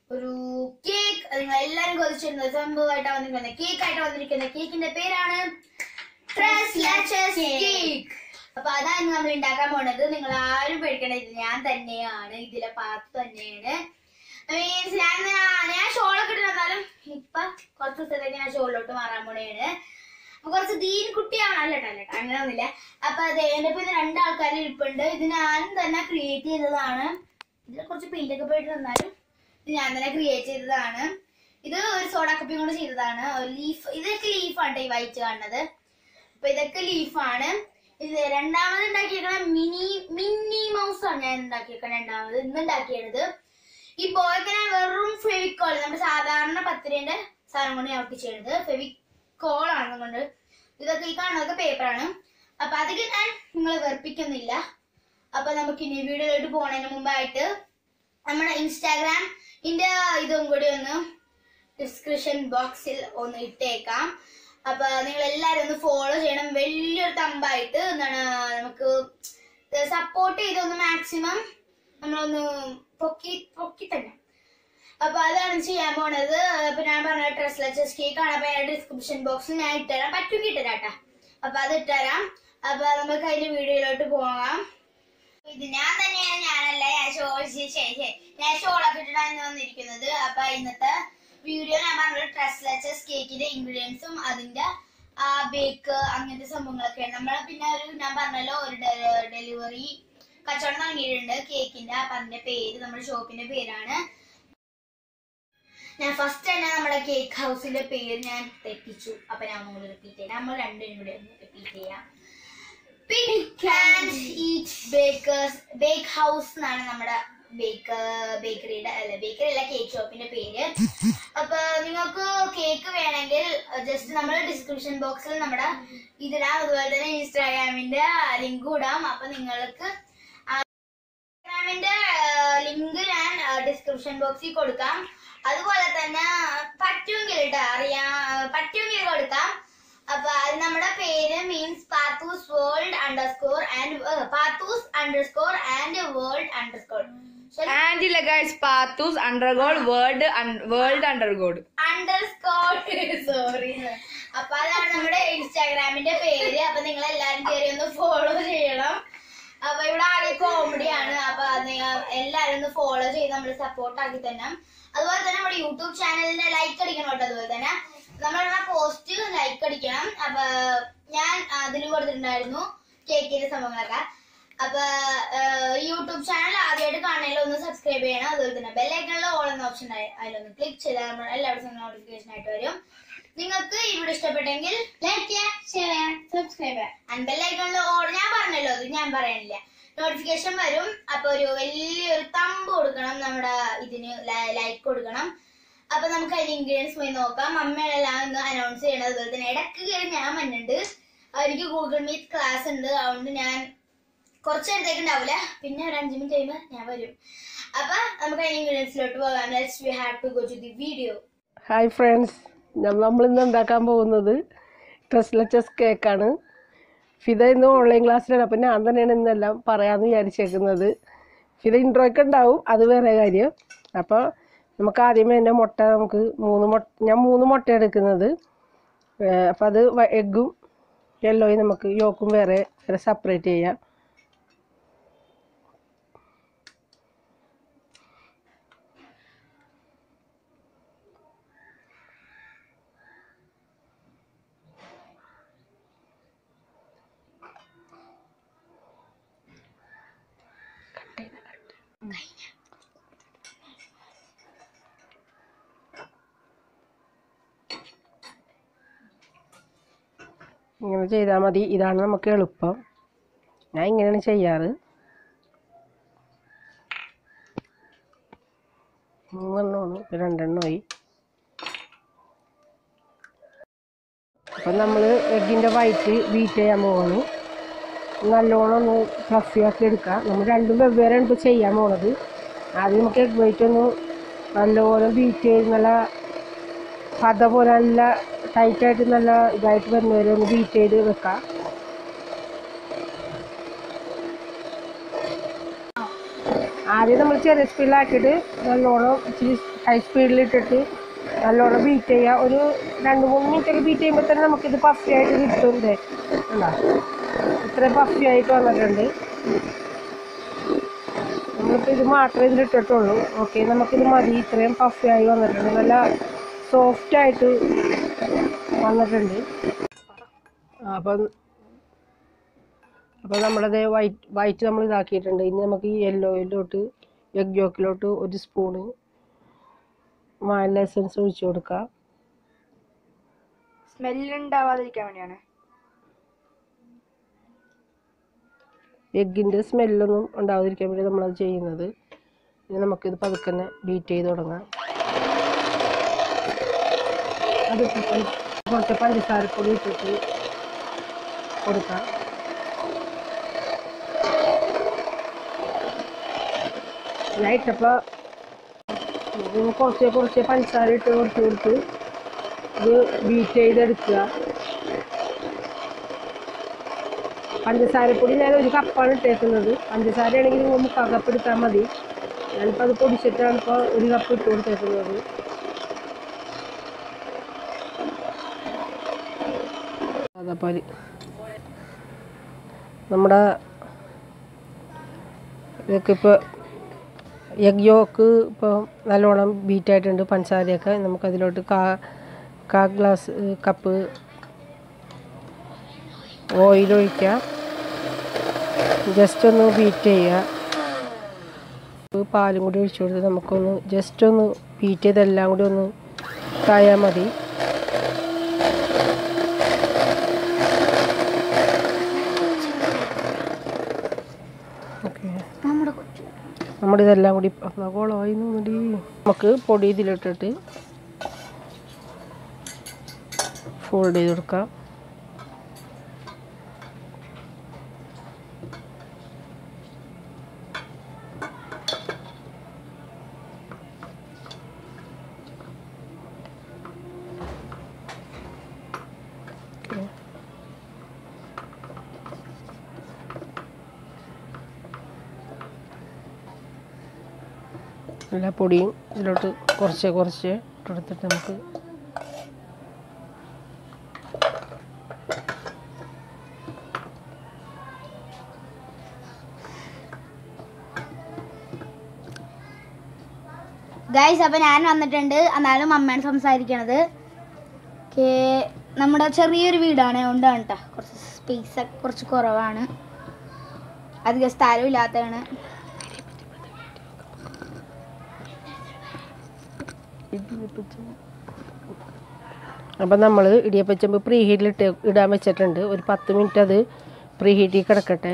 ഒരു കേക്ക് നിങ്ങൾ എല്ലാരും കൊതിച്ചിരുന്ന സംഭവമായിട്ട് വന്നിരിക്കുന്ന കേക്ക് ആയിട്ട് വന്നിരിക്കുന്ന കേക്കിന്റെ പേരാണ് കേക്ക് അപ്പൊ അതാണ് നമ്മൾ ഉണ്ടാക്കാൻ പോണത് നിങ്ങൾ ആരും പേടിക്കണ്ട ഇത് ഞാൻ തന്നെയാണ് ഇതിലെ പാത്ത് തന്നെയാണ് മീൻസ് ഞാൻ ഞാൻ ഷോളൊക്കെ ഇട്ട് തന്നാലും ഇപ്പൊ കുറച്ച് ദിവസത്തേക്ക് ഞാൻ ഷോളിലോട്ട് മാറാൻ പോണേണ് അപ്പൊ കുറച്ച് ദീൻ കുട്ടിയാണല്ലോ കേട്ടോ കേട്ടോ അങ്ങനെ ഒന്നുമില്ല അപ്പൊ അത് എന്റെ ഇപ്പൊ ഇത് രണ്ടാൾക്കാർ ഇരിപ്പുണ്ട് ഇത് ഞാനും തന്നെ ക്രിയേറ്റ് ചെയ്തതാണ് ഇതിൽ കുറച്ച് പെയിന്റ് ഒക്കെ പോയിട്ട് തന്നാലും ഇത് ഞാൻ തന്നെ ക്രിയേറ്റ് ചെയ്തതാണ് ഇത് ഒരു സോഡ കപ്പി കൊണ്ട് ചെയ്തതാണ് ലീഫ് ഇതൊക്കെ ലീഫാണ് ഈ വൈറ്റ് കാണുന്നത് അപ്പൊ ഇതൊക്കെ ലീഫാണ് ഇത് രണ്ടാമത് ഉണ്ടാക്കിയേക്കണ മിനി മിനി മൗസ് ആണ് ഞാൻ ഉണ്ടാക്കിയേക്കണ രണ്ടാമത് ഇന്ന് ഉണ്ടാക്കിയത് ഈ ബോയ്ക്ക് ഞാൻ വെറും ഫെവിക്കോൾ നമ്മുടെ സാധാരണ പത്തിരിന്റെ സാധനം കൊണ്ട് ഞാൻ ഒട്ടിച്ചത് ഫെവിക്കോൾ ആണ് കൊണ്ട് ഇതൊക്കെ ഈ കാണുന്നതൊക്കെ പേപ്പറാണ് അപ്പൊ അധികം ഞാൻ നിങ്ങളെ വെറുപ്പിക്കുന്നില്ല അപ്പൊ നമുക്ക് ഇനി വീഡിയോയിലോട്ട് പോണതിന് മുമ്പായിട്ട് നമ്മുടെ ഇൻസ്റ്റാഗ്രാം ഇന്റെ ഇതും കൂടി ഒന്ന് ഡിസ്ക്രിപ്ഷൻ ബോക്സിൽ ഒന്ന് ഇട്ടേക്കാം അപ്പൊ നിങ്ങൾ എല്ലാരും ഒന്ന് ഫോളോ ചെയ്യണം വലിയൊരു തമ്പായിട്ട് എന്താണ് നമുക്ക് സപ്പോർട്ട് ചെയ്തൊന്ന് മാക്സിമം നമ്മളൊന്ന് പൊക്കി പൊക്കി തന്നെ അപ്പൊ അതാണ് ചെയ്യാൻ പോണത് അപ്പൊ ഞാൻ പറഞ്ഞ ഡ്രസ് ലച്ചസ് കേക്ക് ആണ് അപ്പൊ ഡിസ്ക്രിപ്ഷൻ ബോക്സിൽ ഞാൻ ഇട്ടുതരാം പറ്റുമെങ്കിൽ ഇട്ടുതരാട്ടാ അപ്പൊ അത് ഇട്ടുതരാം അപ്പൊ നമുക്ക് അതിന്റെ വീഡിയോയിലോട്ട് പോകാം ഇത് ഞാൻ തന്നെയാണ് ഞാനല്ല ഞാൻ ഷോ ഞാൻ ഷോളൊക്കെ ഇട്ടിട്ടാണ് വന്നിരിക്കുന്നത് അപ്പൊ ഇന്നത്തെ വീഡിയോ ഞാൻ പറഞ്ഞത് ഡ്രസ് ലച്ചസ് കേക്കിന്റെ ഇൻഗ്രീഡിയൻസും അതിന്റെ ആ ബേക്ക് അങ്ങനത്തെ സംഭവങ്ങളൊക്കെയാണ് നമ്മൾ പിന്നെ ഒരു ഞാൻ പറഞ്ഞല്ലോ ഒരു ഡെലിവറി കച്ചവടം തുടങ്ങിയിട്ടുണ്ട് കേക്കിന്റെ അപ്പൊ അതിന്റെ പേര് നമ്മുടെ ഷോപ്പിന്റെ പേരാണ് ഞാൻ ഫസ്റ്റ് തന്നെ നമ്മുടെ കേക്ക് ഹൗസിന്റെ പേര് ഞാൻ തെറ്റിച്ചു അപ്പൊ ഞാൻ ഒന്നുകൂടി റിപ്പീറ്റ് ചെയ്യാം നമ്മൾ രണ്ടുപേരും കൂടി ഒന്ന് റിപ്പീറ്റ് ചെയ്യാം pink and eat bakers bake house എന്നാണ് നമ്മുടെ ബേക്ക് ബേക്കറിയുടെ അല്ല ബേക്കറി അല്ല കേക്ക് ഷോപ്പിന്റെ പേര് അപ്പൊ നിങ്ങൾക്ക് കേക്ക് വേണമെങ്കിൽ ജസ്റ്റ് നമ്മൾ ഡിസ്ക്രിപ്ഷൻ ബോക്സിൽ നമ്മുടെ ഇതിടാം അതുപോലെ തന്നെ ഇൻസ്റ്റാഗ്രാമിന്റെ ലിങ്ക് ഇടാം അപ്പൊ നിങ്ങൾക്ക് ഇൻസ്റ്റാഗ്രാമിന്റെ ലിങ്ക് ഞാൻ ഡിസ്ക്രിപ്ഷൻ ബോക്സിൽ കൊടുക്കാം അതുപോലെ തന്നെ പറ്റുമെങ്കിൽ കേട്ടോ അറിയാം പറ്റുമെങ്കിൽ കൊടുക്കാം അപ്പൊ അത് നമ്മുടെ പേര് means Pathoos world underscore and Pathoos underscore and world underscore and ഇല്ല guys Pathoos under god world world under god underscore sorry അപ്പൊ അതാണ് നമ്മുടെ ഇൻസ്റ്റാഗ്രാമിന്റെ പേര് അപ്പൊ നിങ്ങൾ എല്ലാരും കയറി ഒന്ന് ഫോളോ ചെയ്യണം അപ്പൊ ഇവിടെ ആകെ കോമഡിയാണ് അപ്പൊ അത് നിങ്ങൾ എല്ലാരും ഒന്ന് ഫോളോ ചെയ്ത് നമ്മൾ സപ്പോർട്ട് ആക്കി തന്നെ അതുപോലെ തന്നെ നമ്മുടെ യൂട്യൂബ് ചാനലിന്റെ ലൈക്ക് അടിക്കണം കേട്ടോ അതുപോലെ തന്നെ നമ്മളുടെ പോസ്റ്റ് ലൈക്ക് അടിക്കണം അപ്പൊ ഞാൻ അതിലും കൊടുത്തിട്ടുണ്ടായിരുന്നു കേക്കിന്റെ സംഭവങ്ങളൊക്കെ അപ്പൊ യൂട്യൂബ് ചാനൽ ആദ്യമായിട്ട് കാണണമെങ്കിൽ ഒന്ന് സബ്സ്ക്രൈബ് ചെയ്യണം അതുപോലെ തന്നെ ബെല്ലൈക്കണിൽ ഓൾ എന്ന ഓപ്ഷൻ അതിലൊന്ന് ക്ലിക്ക് ചെയ്താൽ നമ്മൾ എല്ലാ ദിവസവും നോട്ടിഫിക്കേഷൻ ആയിട്ട് വരും നിങ്ങൾക്ക് ഈ വീഡിയോ ഇഷ്ടപ്പെട്ടെങ്കിൽ ലൈക്ക് ചെയ്യുക ഷെയർ ചെയ്യുക സബ്സ്ക്രൈബ് ചെയ്യുക ആൻഡ് ബെല്ലൈക്കണിൽ ഓൾ ഞാൻ പറഞ്ഞല്ലോ അത് ഞാൻ പറയണില്ല നോട്ടിഫിക്കേഷൻ വരും അപ്പൊ ഒരു വലിയൊരു തമ്പ് കൊടുക്കണം നമ്മുടെ ഇതിന് ലൈക്ക് കൊടുക്കണം അപ്പൊ നമുക്ക് അതിന് ഇൻഗ്രീഡിയൻസ് പോയി നോക്കാം അമ്മയെല്ലാം ഒന്ന് അനൗൺസ് ചെയ്യണം അതുപോലെ തന്നെ ഇടയ്ക്ക് കയറി ഞാൻ വന്നിട്ടുണ്ട് എനിക്ക് ഗൂഗിൾ മീറ്റ് ക്ലാസ് ഉണ്ട് അതുകൊണ്ട് ഞാൻ കുറച്ച് നേരത്തേക്ക് ഉണ്ടാവില്ല പിന്നെ ഒരു അഞ്ച് മിനിറ്റ് കഴിയുമ്പോൾ ഞാൻ വരും അപ്പൊ നമുക്ക് അതിന് ഇൻഗ്രീഡിയൻസിലോട്ട് പോകാം let's we have to go to the video hi friends നമ്മൾ ഇന്ന് ഉണ്ടാക്കാൻ പോകുന്നത് ട്രസ്ലച്ചസ് കേക്കാണ് ഫിദ ഇന്ന് ഓൺലൈൻ ക്ലാസ്സിലാണ് അപ്പം ഞാൻ തന്നെയാണ് ഇന്നെല്ലാം പറയാമെന്ന് വിചാരിച്ചേക്കുന്നത് ഫിദ ഇൻട്രോ ഒക്കെ ഉണ്ടാവും അത് വേറെ കാര്യം അപ്പോൾ നമുക്ക് ആദ്യമേ തന്നെ മുട്ട നമുക്ക് മൂന്ന് മുട്ട ഞാൻ മൂന്ന് മുട്ട എടുക്കുന്നത് അപ്പോൾ അത് എഗ്ഗും യെല്ലോയും നമുക്ക് യോക്കും വേറെ വേറെ സെപ്പറേറ്റ് ചെയ്യാം ഇങ്ങനെ ചെയ്താൽ മതി ഇതാണ് നമുക്ക് എളുപ്പം ഞാൻ ഇങ്ങനെയാണ് ചെയ്യാറ് മൂന്നെണ്ണമാണ് ഇപ്പം രണ്ടെണ്ണമായി അപ്പം നമ്മൾ എഗ്ഗിൻ്റെ വയറ്റ് ബീറ്റ് ചെയ്യാൻ പോവാണ് നല്ലോണം ഒന്ന് ഫ്ലഫി ആക്കി എടുക്കാം നമ്മൾ രണ്ടും വെവ്വേറെയാണ് ഇപ്പോൾ ചെയ്യാൻ പോണത് ആദ്യം നമുക്ക് എഗ് വൈറ്റ് ഒന്ന് നല്ലോണം ബീറ്റ് ചെയ്ത് നല്ല പത പോലെ നല്ല ടൈറ്റായിട്ട് നല്ല ഇതായിട്ട് വരുന്നവരെ ഒന്ന് ബീറ്റ് ചെയ്ത് വെക്കാം ആദ്യം നമ്മൾ ചെറിയ സ്പീഡിലാക്കിയിട്ട് നല്ലോണം ഇച്ചിരി ഹൈ സ്പീഡിൽ ഇട്ടിട്ട് നല്ലോണം ബീറ്റ് ചെയ്യുക ഒരു രണ്ട് മൂന്ന് മിനിറ്റ് ഒക്കെ ബീറ്റ് ചെയ്യുമ്പോൾ തന്നെ നമുക്കിത് പഫി ആയിട്ട് കിട്ടുന്നുണ്ട് ഉണ്ടോ ഇത്രയും പഫി ആയിട്ട് വന്നിട്ടുണ്ട് നമ്മളിപ്പോൾ ഇത് മാത്രമേ ഇതിൽ ഇട്ടിട്ടുള്ളൂ ഓക്കെ നമുക്കിത് മതി ഇത്രയും പഫി ആയി വന്നിട്ടുണ്ട് നല്ല സോഫ്റ്റ് ആയിട്ട് വന്നിട്ടുണ്ട് ആ, അപ്പം അപ്പോൾ നമ്മളത് വൈറ്റ് വൈറ്റ് നമ്മൾ ഇതാക്കിയിട്ടുണ്ട് ഇനി നമുക്ക് ഈ യെല്ലോയിലോട്ട് എഗ് യോക്കിലോട്ട് ഒരു സ്പൂണ് വാനില എസൻസ് ഒഴിച്ചു കൊടുക്കാം സ്മെല്ല് ഉണ്ടാവാതിരിക്കാൻ വേണ്ടിയാണ് എഗ്ഗിൻ്റെ സ്മെല്ലൊന്നും ഉണ്ടാവാതിരിക്കാൻ വേണ്ടി നമ്മളത് ചെയ്യുന്നത് ഇനി നമുക്കിത് പതുക്കെ തന്നെ ബീറ്റ് ചെയ്ത് തുടങ്ങാം അത് കുറച്ച് പഞ്ചസാരപ്പൊടി ഇട്ടിട്ട് കൊടുക്കാം ഞാൻ ഇട്ടപ്പോൾ കുറച്ച് കുറച്ച് പഞ്ചസാര ഇട്ട് കൊടുത്ത് കൊടുത്ത് ഇത് ബീറ്റ് ചെയ്തെടുക്കുക പഞ്ചസാരപ്പൊടി ഞാൻ ഒരു കപ്പാണ് ഇട്ടേക്കുന്നത് പഞ്ചസാര ആണെങ്കിൽ നിങ്ങൾ മുക്കാൽ കപ്പ് എടുത്താൽ മതി ഞാനിപ്പോൾ അത് പൊടിച്ചിട്ടാണ് ഇപ്പോൾ ഒരു കപ്പ് ഇട്ട് കൊടുത്തേക്കുന്നത് അതപ്പോൾ നമ്മുടെ ഇതൊക്കെ ഇപ്പോൾ എഗ് യോക്ക് ഇപ്പോൾ നല്ലോണം ബീറ്റായിട്ടുണ്ട് പഞ്ചസാരയൊക്കെ നമുക്കതിലോട്ട് കാ കാ ഗ്ലാസ് കപ്പ് ഓയിൽ ഒഴിക്കാം ജസ്റ്റ് ഒന്ന് ബീറ്റ് ചെയ്യുക പാലും കൂടി ഒഴിച്ചു കൊടുത്ത് നമുക്കൊന്ന് ജസ്റ്റ് ഒന്ന് ബീറ്റ് ചെയ്തെല്ലാം കൂടി ഒന്ന് തായാൽ മതി ഓക്കെ നമ്മുടെ കൊച്ചു നമ്മുടെ ഇതെല്ലാം കൂടി കോളമായി മതി നമുക്ക് പൊടി ഇതിലിട്ടിട്ട് ഫോൾഡ് ചെയ്ത് കൊടുക്കാം ഓക്കെ എല്ലാ പൊടിയും ഇതിലോട്ട് കുറച്ച് കുറച്ച് ഇട്ടെടുത്തിട്ട് നമുക്ക് ഗൈസ് അപ്പൊ ഞാൻ വന്നിട്ടുണ്ട് എന്നാലും അമ്മയാണ് സംസാരിക്കണത് കേ നമ്മുടെ ചെറിയൊരു വീടാണ് അതുകൊണ്ടാണ് കേട്ടോ കുറച്ച് സ്പേസ് കുറച്ച് കുറവാണ് അധികം സ്ഥലമില്ലാത്തതാണ് അപ്പം നമ്മൾ ഇടിയപ്പച്ചമ്പ് പ്രീ ഹീറ്റിലിട്ട് ഇടാൻ വെച്ചിട്ടുണ്ട് ഒരു പത്ത് മിനിറ്റ് അത് പ്രീ ഹീറ്റിൽ കിടക്കട്ടെ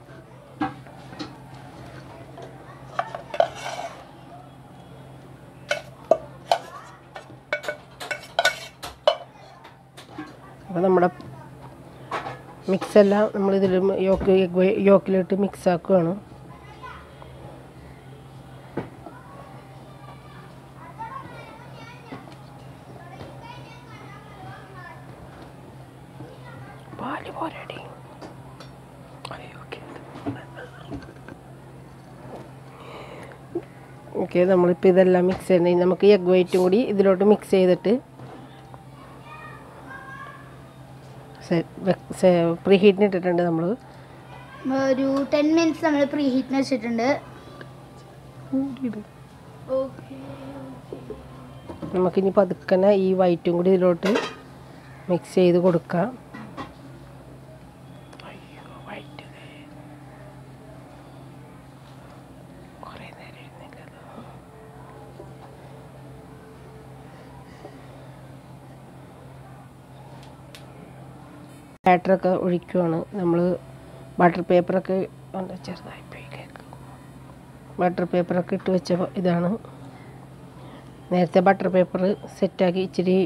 അപ്പോൾ നമ്മുടെ മിക്സ് എല്ലാം നമ്മൾ ഇതിൽ യോക്ക് യോക്കിലിട്ട് മിക്സ് ആക്കുകയാണ് പാല് പോരടി ഓക്കെ നമ്മളിപ്പോൾ ഇതെല്ലാം മിക്സ് ചെയ്യുന്നത് നമുക്ക് എഗ് വൈറ്റും കൂടി ഇതിലോട്ട് മിക്സ് ചെയ്തിട്ട് പ്രീ ഹീറ്റിന് ഇട്ടിട്ടുണ്ട് നമ്മൾ ഒരു ടെൻ മിനിറ്റ്സ് നമ്മൾ പ്രീ ഹീറ്റിന് വെച്ചിട്ടുണ്ട് നമുക്കിനി പതുക്കനെ ഈ വൈറ്റും കൂടി ഇതിലോട്ട് മിക്സ് ചെയ്ത് കൊടുക്കാം അയ്യോ വൈറ്റ് കുറേ നേരം ഇരുന്നില്ലല്ലോ ബാറ്ററൊക്കെ ഒഴിക്കുവാണ് നമ്മൾ ബട്ടർ പേപ്പറൊക്കെ ഉണ്ട് ചെറുതായി പോയി കേക്ക് ബട്ടർ പേപ്പറൊക്കെ ഇട്ട് വെച്ച ഇതാണ് നേരത്തെ ബട്ടർ പേപ്പർ സെറ്റാക്കി ഇച്ചിരി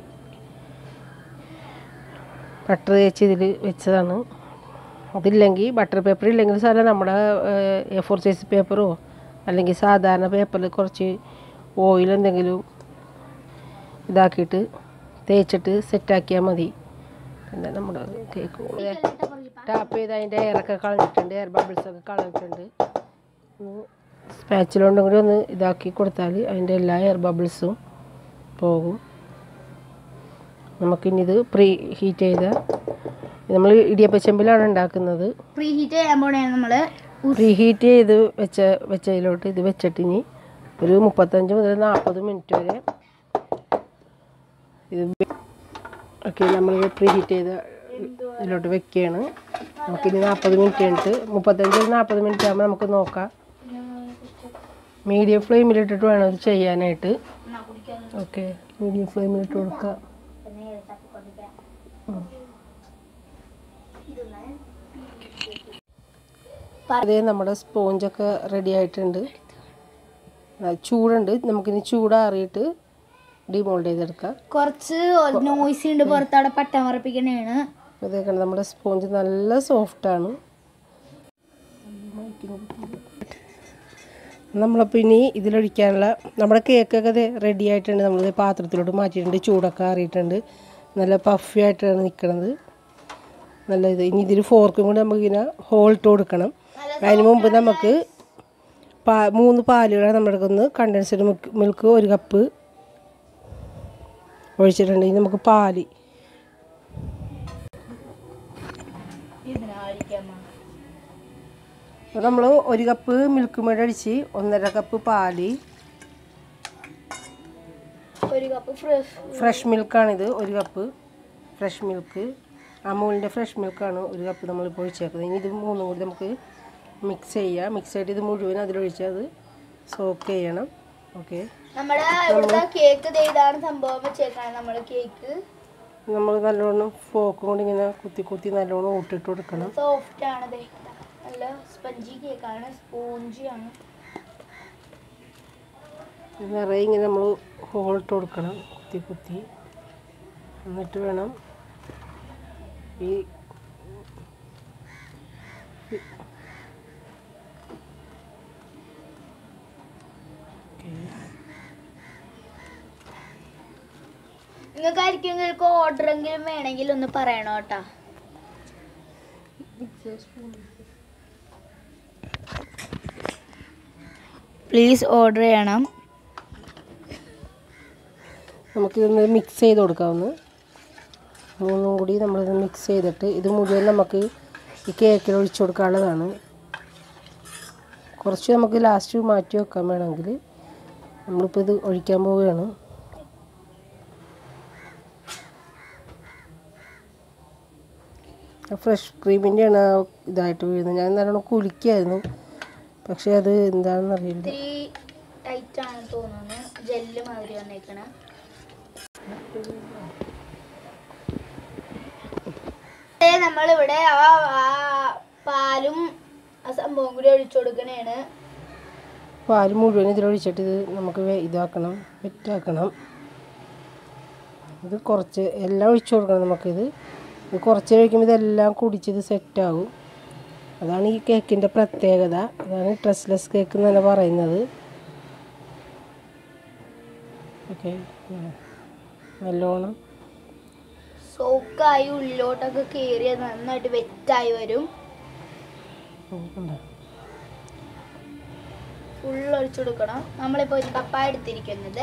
ബട്ടർ തേച്ച് ഇതിൽ വെച്ചതാണ് അതില്ലെങ്കിൽ ബട്ടർ പേപ്പർ ഇല്ലെങ്കിൽ സാറേ നമ്മുടെ എ ഫോർ സൈസ് പേപ്പറോ അല്ലെങ്കിൽ സാധാരണ പേപ്പറിൽ കുറച്ച് ഓയിൽ എന്തെങ്കിലും ഇതാക്കിയിട്ട് തേച്ചിട്ട് സെറ്റാക്കിയാൽ മതി പിന്നെ നമ്മുടെ കേക്ക് ടാപ്പ് ചെയ്ത് അതിൻ്റെ എയറൊക്കെ കളഞ്ഞിട്ടുണ്ട് എയർ ബബിൾസ് ഒക്കെ കളഞ്ഞിട്ടുണ്ട് സ്പാച്ചിലോണ്ടും കൂടി ഒന്ന് ഇതാക്കി കൊടുത്താൽ അതിൻ്റെ എല്ലാ എയർ ബബിൾസും പോകും നമുക്കിനി ഇത് പ്രീ ഹീറ്റ് ചെയ്ത നമ്മൾ ഇടിയപ്പച്ചെമ്പിലാണ് ഉണ്ടാക്കുന്നത് പ്രീ ഹീറ്റ് ചെയ്യാൻ പോണെയാണ് നമ്മള് പ്രീ ഹീറ്റ് ചെയ്ത് വെച്ച വെച്ചതിലോട്ട് ഇത് വെച്ചിട്ട് ഇനി ഒരു മുപ്പത്തഞ്ച് മുതൽ നാൽപ്പത് മിനിറ്റ് വരെ ഇത് ഓക്കെ നമ്മൾ പ്രീ ഹീറ്റ് ചെയ്ത ഇതിലോട്ട് വെക്കുകയാണ് നമുക്കിനി നാൽപ്പത് മിനിറ്റ് കഴിഞ്ഞിട്ട് മുപ്പത്തഞ്ച് നാൽപ്പത് മിനിറ്റ് ആകുമ്പോൾ നമുക്ക് നോക്കാം മീഡിയം ഫ്ലെയിമിലിട്ടിട്ട് വേണം ഇത് ചെയ്യാനായിട്ട് ഓക്കെ മീഡിയം ഫ്ലെയിമിലിട്ട് കൊടുക്കുക അതേ നമ്മുടെ സ്പോഞ്ചൊക്കെ റെഡി ആയിട്ടുണ്ട് ആ, ചൂടുണ്ട് നമുക്കിനി ചൂടാറിയിട്ട് ഡിമോൾഡ് ചെയ്തെടുക്കാം കുറച്ച് നോയ്സ് ഉണ്ട് പുറത്തവിടെ പട്ടം ഉറപ്പിക്കണേണ് ഇതേക്കാണ് നമ്മുടെ സ്പോഞ്ച് നല്ല സോഫ്റ്റാണ് നമ്മളപ്പോൾ ഇനി ഇതിലൊഴിക്കാനുള്ള നമ്മുടെ കേക്കൊക്കെ ഇത് റെഡി ആയിട്ടുണ്ട് നമ്മൾ പാത്രത്തിലോട്ട് മാറ്റിയിട്ടുണ്ട് ചൂടൊക്കെ ആറിയിട്ടുണ്ട് നല്ല പഫി ആയിട്ടാണ് നിൽക്കുന്നത് നല്ല ഇത് ഇനി ഇതിൽ ഫോർക്കും കൂടി നമുക്കിങ്ങനെ ഹോൾട്ട് കൊടുക്കണം അതിന് മുമ്പ് നമുക്ക് പാ മൂന്ന് പാലുകളാണ് നമ്മുടെ എടുക്കുന്നത് കണ്ടൻസ്ഡ് മിൽക്ക് മിൽക്ക് ഒരു കപ്പ് ഒഴിച്ചിട്ടുണ്ട് ഇനി നമുക്ക് പാല് നമ്മൾ ഒരു കപ്പ് മിൽക്ക് മേഡ് അടിച്ച് ഒന്നര കപ്പ് പാല് ഒരു കപ്പ് ഫ്രഷ് ഫ്രഷ് മിൽക്കാണിത് ഒരു കപ്പ് ഫ്രഷ് മിൽക്ക് അമൂലിൻ്റെ ഫ്രഷ് മിൽക്കാണ് ഒരു കപ്പ് നമ്മളിപ്പോൾ ഒഴിച്ചേക്കുന്നത് ഇനി ഇത് മൂന്നും കൂടി നമുക്ക് മിക്സ് ചെയ്യാം മിക്സ് ആയിട്ട് ഇത് മുഴുവൻ അതിലൊഴിച്ച് അത് സോക്ക് ചെയ്യണം ഓക്കെ നമ്മുടെ ഇവിടുത്തെ കേക്ക് ഇതാണ് സംഭവം വെച്ചേക്കാണ് നമ്മുടെ കേക്ക് നമ്മൾ നല്ലോണം ഫോക്കും കൊണ്ട് ഇങ്ങനെ കുത്തി കുത്തി നല്ലോണം ഊട്ടിട്ട് കൊടുക്കണം സോഫ്റ്റ് ആണ് ദേ. നല്ല സ്പഞ്ചി കേക്കാണ് സ്പോഞ്ചി ആണ് ഇത് നിറയെ ഇങ്ങനെ നമ്മൾ ഹോളിട്ട് കൊടുക്കണം കുത്തി കുത്തി എന്നിട്ട് വേണം ഈ നിങ്ങൾക്ക് ആർക്കെങ്കിലും ഓർഡർ എങ്കിലും വേണമെങ്കിൽ ഒന്ന് പറയണോ കേട്ടാ പ്ലീസ് ഓർഡർ ചെയ്യണം നമുക്കിതൊന്ന് മിക്സ് ചെയ്ത് കൊടുക്കാവുന്ന മൂന്നും കൂടി നമ്മളിത് മിക്സ് ചെയ്തിട്ട് ഇത് മുഴുവൻ നമുക്ക് ഈ കേക്കിൽ ഒഴിച്ചു കൊടുക്കാനുള്ളതാണ് കുറച്ച് നമുക്ക് ലാസ്റ്റ് മാറ്റി വെക്കാൻ വേണമെങ്കിൽ നമ്മളിപ്പോൾ ഇത് ഒഴിക്കാൻ പോവുകയാണ് ഫ്രഷ് ക്രീമിൻ്റെയാണ് ഇതായിട്ട് വീഴുന്നത് ഞാൻ നല്ലോണം കുലിക്കായിരുന്നു പക്ഷേ അത് എന്താണെന്ന് അറിയില്ല ഇത്തിരി ടൈറ്റ് ആണ് തോന്നുന്നു ജെല്ല് മാതിരി വന്നേക്കണ നമ്മളിവിടെ ആ ആ പാലും ആ സംഭവം കൂടി ഒഴിച്ചു കൊടുക്കണേണ് പാല് മുഴുവൻ ഇതിലൊഴിച്ചിട്ട് ഇത് നമുക്ക് വെ- ഇതാക്കണം വെറ്റാക്കണം ഇത് കുറച്ച് എല്ലാം ഒഴിച്ചു കൊടുക്കണം നമുക്കിത് ഇത് കുറച്ച് കഴിക്കുമ്പോൾ ഇതെല്ലാം കുടിച്ചിത് സെറ്റാകും അതാണ് ഈ കേക്കിൻ്റെ പ്രത്യേകത അതാണ് ട്രസ്ലെസ് കേക്ക് എന്ന് തന്നെ പറയുന്നത് ഓക്കെ നല്ലോണം സോക്കായി ഉള്ളിലോട്ടൊക്കെ കയറി അത് നന്നായിട്ട് വെറ്റായി വരും നോക്കണ്ട. ഫുൾ ഒഴിച്ചു കൊടുക്കണം നമ്മളിപ്പോ ഒരു കപ്പായ എടുത്തിരിക്കുന്നത്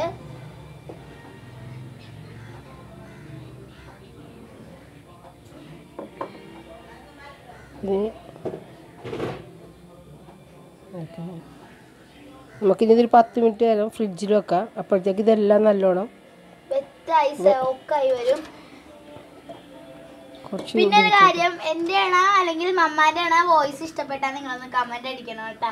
ഇനി ഓക്കെ നമുക്കിനി ഇതൊരു പത്ത് മിനിറ്റ് നേരം ഫ്രിഡ്ജിൽ വെക്കാം അപ്പോഴത്തേക്ക് ഇതെല്ലാം നല്ലോണം വെറ്റായി സോക്കായി വരും കുറച്ച് പിന്നെ ഒരു കാര്യം എന്റെ ആണോ അല്ലെങ്കിൽ മമ്മാന്റെ ആണോ വോയിസ് ഇഷ്ടപ്പെട്ടാ നിങ്ങളൊന്ന് കമന്റ് അടിക്കണം കേട്ടാ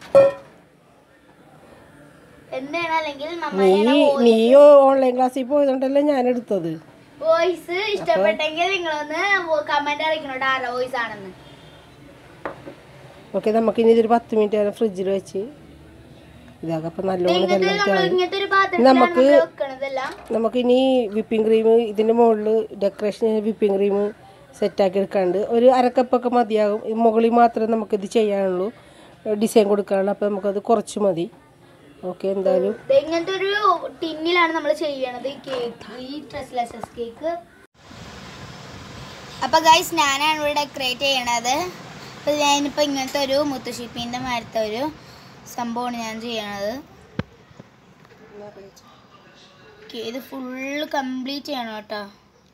എന്റെ ആണോ അല്ലെങ്കിൽ നീ മമ്മാന്റെ നീ ഓൺലൈൻ ക്ലാസ്സിൽ പോയതുകൊണ്ടല്ലേ ഞാൻ എടുത്തത് വോയിസ് ഇഷ്ടപ്പെട്ടെങ്കിൽ നിങ്ങളൊന്ന് കമന്റ് അടിക്കണം കേട്ടോ ആരുടെ വോയിസ് ആണെന്ന് ഓക്കെ നമുക്കിനി ഇതൊരു പത്ത് മിനിറ്റ് നേരം ഫ്രിഡ്ജിൽ വെച്ച് ഇതാക്കാം അപ്പം നല്ലോണം ഇങ്ങനത്തെ ഇതെല്ലാം നമ്മൾ ഇതാവും. ഇങ്ങനത്തെ ഒരു പാത്രത്തിലാണ് നമുക്ക് നമ്മൾ വെക്കണതെല്ലാം നമുക്കിനി വിപ്പിംഗ് ക്രീം ഇതിൻ്റെ മുകളിൽ ഡെക്കറേഷൻ വിപ്പിംഗ് ക്രീം സെറ്റാക്കി എടുക്കാണ്ട് ഒരു അരക്കപ്പൊക്കെ മതിയാകും ഈ മുകളിൽ മാത്രമേ നമുക്കിത് ചെയ്യാനുള്ളൂ ഡിസൈൻ കൊടുക്കാനുള്ളൂ അപ്പോൾ നമുക്കത് കുറച്ച് മതി ഓക്കെ എന്തായാലും ദേ ഇങ്ങനത്തെ ഒരു ടിന്നിലാണ് നമ്മൾ ചെയ്യണത് ഈ കേക്ക് ഈ ഡ്രസ്ലെസസ് കേക്ക് അപ്പൊ ഗൈസ് ഞാനാണ് ഇവിടെ ഡെക്കറേറ്റ് ചെയ്യണത് അപ്പൊ ഞാനിപ്പോ ഇങ്ങനത്തെ ഒരു മുത്തുശിപ്പിന്റെ മാരത്തെ ഒരു സംഭവമാണ് ഞാൻ ചെയ്യണത് ഓക്കെ ഇത് ഫുള്ള് കംപ്ലീറ്റ് ചെയ്യണം കേട്ടോ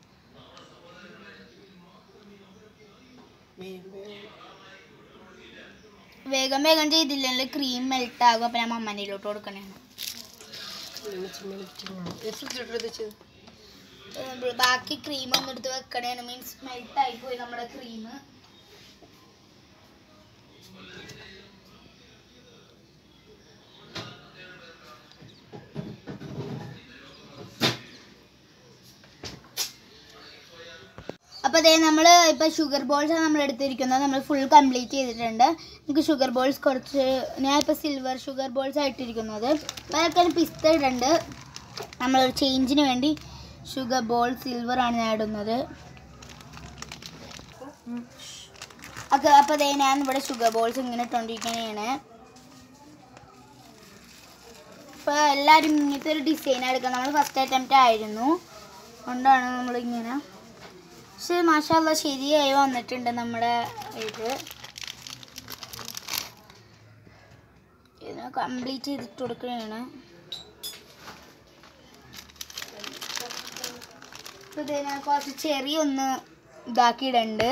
വേഗം വേഗം ചെയ്തില്ലെങ്കിൽ ക്രീം മെൽറ്റ് ആകും അപ്പം ഞാൻ മമ്മനിലോട്ട് കൊടുക്കണേ ബാക്കി ക്രീം ഒന്ന് എടുത്ത് വെക്കണേണ് മീൻസ് മെൽറ്റ് ആയി പോയി നമ്മുടെ ക്രീം അപ്പോൾ അതേ നമ്മൾ ഇപ്പോൾ ഷുഗർ ബോൾസ് ആണ് നമ്മൾ എടുത്തിരിക്കുന്നത് നമ്മൾ ഫുൾ കംപ്ലീറ്റ് ചെയ്തിട്ടുണ്ട് നമുക്ക് ഷുഗർ ബോൾസ് കുറച്ച് ഞാൻ ഇപ്പോൾ സിൽവർ ഷുഗർ ബോൾസ് ആയിട്ടിരിക്കുന്നത് അപ്പോൾ അതൊക്കെ പിസ്ത ഇടുന്നുണ്ട് നമ്മളൊരു ചേഞ്ചിന് വേണ്ടി ഷുഗർ ബോൾ സിൽവർ ആണ് ഞാൻ ഇടുന്നത് ഒക്കെ അപ്പോൾ അതേ ഞാൻ ഇവിടെ ഷുഗർ ബോൾസ് ഇങ്ങനെ ഇട്ടുകൊണ്ടിരിക്കുകയാണ് ഇപ്പോൾ എല്ലാവരും ഇങ്ങനത്തെ ഒരു ഡിസൈൻ എടുക്കുക നമ്മൾ ഫസ്റ്റ് അറ്റംപ്റ്റ് ആയിരുന്നു കൊണ്ടാണ് നമ്മളിങ്ങനെ പക്ഷെ മാഷാല്ല ശരിയായി വന്നിട്ടുണ്ട് നമ്മുടെ ഇത് ഇതിനെ കംപ്ലീറ്റ് ചെയ്തിട്ട് കൊടുക്കുകയാണ് ഇപ്പൊ ഇത് ഞാൻ കുറച്ച് ചെറിയ ഒന്ന് ഇതാക്കിയിടുന്നുണ്ട്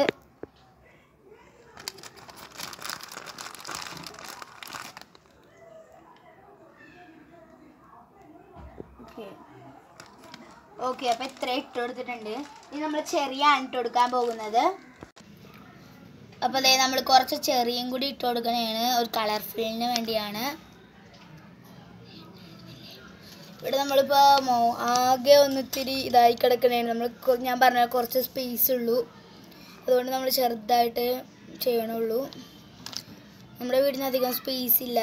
ഓക്കെ ഓക്കെ അപ്പോൾ ഇത്ര ഇട്ട് കൊടുത്തിട്ടുണ്ട് ഇനി നമ്മൾ ചെറിയാണ് ഇട്ട് കൊടുക്കാൻ പോകുന്നത് അപ്പോൾ അതെ നമ്മൾ കുറച്ച് ചെറിയും കൂടി ഇട്ട് കൊടുക്കണതാണ് ഒരു കളർഫുള്ളിന് വേണ്ടിയാണ് ഇവിടെ നമ്മളിപ്പോൾ മോ ആകെ ഒന്ന് ഇത്തിരി ഇതായി കിടക്കണതാണ് നമ്മൾ കൊ- ഞാൻ പറഞ്ഞ കുറച്ച് സ്പേസ് ഉള്ളൂ അതുകൊണ്ട് നമ്മൾ ചെറുതായിട്ട് ചെയ്യണുള്ളൂ നമ്മുടെ വീടിന് അധികം സ്പേസ് ഇല്ല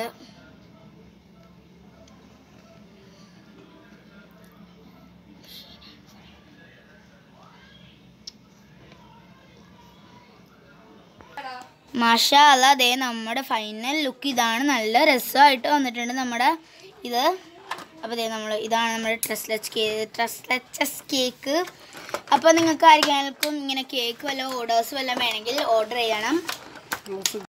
മാഷാ അല്ല അതേ നമ്മുടെ ഫൈനൽ ലുക്ക് ഇതാണ് നല്ല രസമായിട്ട് വന്നിട്ടുണ്ട് നമ്മുടെ ഇത് അപ്പോൾ ദേ നമ്മൾ ഇതാണ് നമ്മുടെ ട്രസ്ലച്ച് കേക്ക് ട്രസ്ലച്ചസ് കേക്ക് അപ്പോൾ നിങ്ങൾക്ക് ആർക്കെങ്കിലും ഇങ്ങനെ കേക്ക് വല്ല ഓർഡേഴ്സ് വല്ലതും വേണമെങ്കിൽ ഓർഡർ ചെയ്യണം